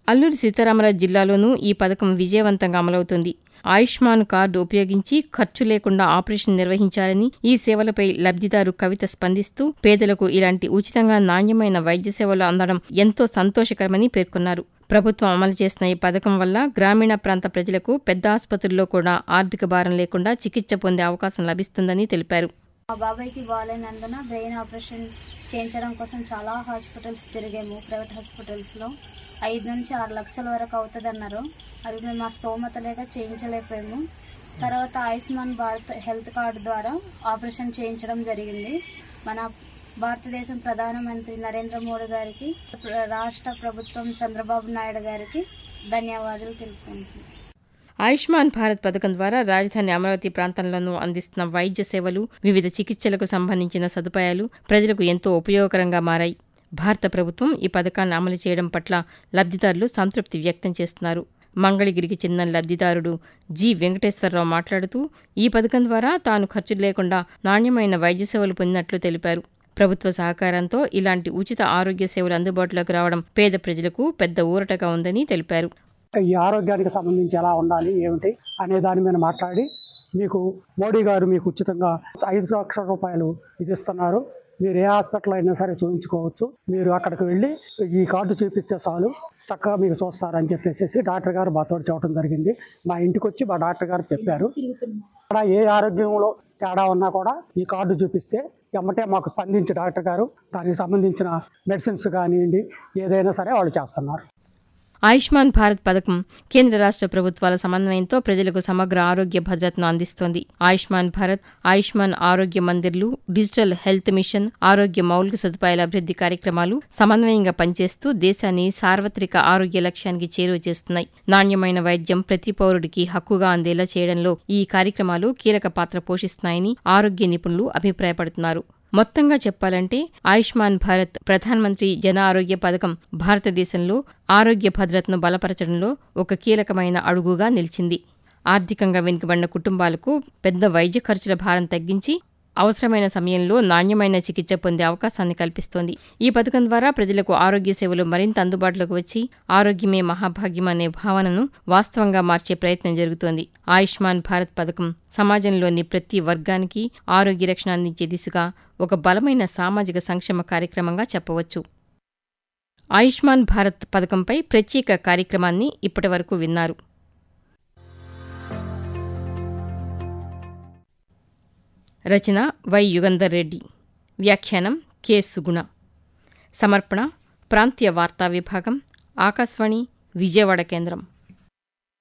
అల్లూరి సీతారామరాజు జిల్లాలోనూ ఈ పథకం విజయవంతంగా అమలవుతుంది ఆయుష్మాన్ కార్డు ఉపయోగించి ఖర్చు లేకుండా ఆపరేషన్ నిర్వహించాలని ఈ సేవలపై లబ్ధిదారు కవిత స్పందిస్తూ పేదలకు ఇలాంటి ఉచితంగా నాణ్యమైన వైద్య సేవలు అందడం ఎంతో సంతోషకరమని పేర్కొన్నారు ప్రభుత్వం అమలు చేస్తున్న ఈ పథకం వల్ల గ్రామీణ ప్రాంత ప్రజలకు పెద్ద ఆసుపత్రుల్లో కూడా ఆర్థిక భారం లేకుండా చికిత్స పొందే అవకాశం లభిస్తుందని తెలిపారు మా బాబాయ్కి బాగాలేనందున బ్రెయిన్ ఆపరేషన్ చేయించడం కోసం చాలా హాస్పిటల్స్ తిరిగాము ప్రైవేట్ హాస్పిటల్స్లో ఐదు నుంచి ఆరు లక్షల వరకు అవుతుంది అన్నారు అవి మేము మా స్తోమత లేక చేయించలేకపోయాము తర్వాత ఆయుష్మాన్ భారత్ హెల్త్ కార్డు ద్వారా ఆపరేషన్ చేయించడం జరిగింది మన భారతదేశం ప్రధానమంత్రి నరేంద్ర మోడీ గారికి ప్ర- రాష్ట్ర ప్రభుత్వం చంద్రబాబు నాయుడు గారికి ధన్యవాదాలు తెలుపుకుంటున్నాను ఆయుష్మాన్ భారత్ పథకం ద్వారా రాజధాని అమరావతి ప్రాంతంలోనూ అందిస్తున్న వైద్య సేవలు వివిధ చికిత్సలకు సంబంధించిన సదుపాయాలు ప్రజలకు ఎంతో ఉపయోగకరంగా మారాయి భారత ప్రభుత్వం ఈ పథకాన్ని అమలు చేయడం పట్ల లబ్ధిదారులు సంతృప్తి వ్యక్తం చేస్తున్నారు మంగళగిరికి చెందిన లబ్ధిదారుడు జి వెంకటేశ్వరరావు మాట్లాడుతూ ఈ పథకం ద్వారా తాను ఖర్చు లేకుండా నాణ్యమైన వైద్య సేవలు పొందినట్లు తెలిపారు ప్రభుత్వ సహకారంతో ఇలాంటి ఉచిత ఆరోగ్య సేవలు అందుబాటులోకి రావడం పేద ప్రజలకు పెద్ద ఊరటగా ఉందని తెలిపారు ఈ ఆరోగ్యానికి సంబంధించి ఎలా ఉండాలి ఏమిటి అనే దాని మీద మాట్లాడి మీకు మోడీ గారు మీకు ఉచితంగా ఐదు లక్షల రూపాయలు ఇది ఇస్తున్నారు మీరు ఏ హాస్పిటల్ అయినా సరే చూపించుకోవచ్చు మీరు అక్కడికి వెళ్ళి ఈ కార్డు చూపిస్తే చాలు చక్కగా మీకు చూస్తారని చెప్పేసి డాక్టర్ గారు మాతో చెప్పడం జరిగింది మా ఇంటికి వచ్చి మా డాక్టర్ గారు చెప్పారు అక్కడ ఏ ఆరోగ్యంలో తేడా ఉన్నా కూడా ఈ కార్డు చూపిస్తే ఎమ్మటే మాకు స్పందించి డాక్టర్ గారు దానికి సంబంధించిన మెడిసిన్స్ కానివ్వండి ఏదైనా సరే వాళ్ళు చేస్తున్నారు ఆయుష్మాన్ భారత్ పథకం కేంద్ర రాష్ట్ర ప్రభుత్వాల సమన్వయంతో ప్రజలకు సమగ్ర ఆరోగ్య భద్రతను అందిస్తోంది ఆయుష్మాన్ భారత్ ఆయుష్మాన్ ఆరోగ్య మందిర్లు డిజిటల్ హెల్త్ మిషన్ ఆరోగ్య మౌలిక సదుపాయాల అభివృద్ధి కార్యక్రమాలు సమన్వయంగా పనిచేస్తూ దేశాన్ని సార్వత్రిక ఆరోగ్య లక్ష్యానికి చేరువ చేస్తున్నాయి నాణ్యమైన వైద్యం ప్రతి పౌరుడికి హక్కుగా అందేలా చేయడంలో ఈ కార్యక్రమాలు కీలక పాత్ర పోషిస్తున్నాయని ఆరోగ్య నిపుణులు అభిప్రాయపడుతున్నారు మొత్తంగా చెప్పాలంటే ఆయుష్మాన్ భారత్ ప్రధానమంత్రి జన ఆరోగ్య పథకం భారతదేశంలో ఆరోగ్య భద్రతను బలపరచడంలో ఒక కీలకమైన అడుగుగా నిలిచింది ఆర్థికంగా వెనుకబడిన కుటుంబాలకు పెద్ద వైద్య ఖర్చుల భారం తగ్గించి అవసరమైన సమయంలో నాణ్యమైన చికిత్స పొందే అవకాశాన్ని కల్పిస్తోంది ఈ పథకం ద్వారా ప్రజలకు ఆరోగ్య సేవలు మరింత అందుబాటులోకి వచ్చి ఆరోగ్యమే మహాభాగ్యం అనే భావనను వాస్తవంగా మార్చే ప్రయత్నం జరుగుతోంది ఆయుష్మాన్ భారత్ పథకం సమాజంలోని ప్రతి వర్గానికి ఆరోగ్య రక్షణ అందించే దిశగా ఒక బలమైన సామాజిక సంక్షేమ కార్యక్రమంగా చెప్పవచ్చు ఆయుష్మాన్ భారత్ పథకంపై ప్రత్యేక కార్యక్రమాన్ని ఇప్పటివరకు విన్నారు రచన వై యుగంధర్ రెడ్డి వ్యాఖ్యానం కె సుగుణ సమర్పణ ప్రాంతీయ వార్తా విభాగం ఆకాశవాణి విజయవాడ కేంద్రం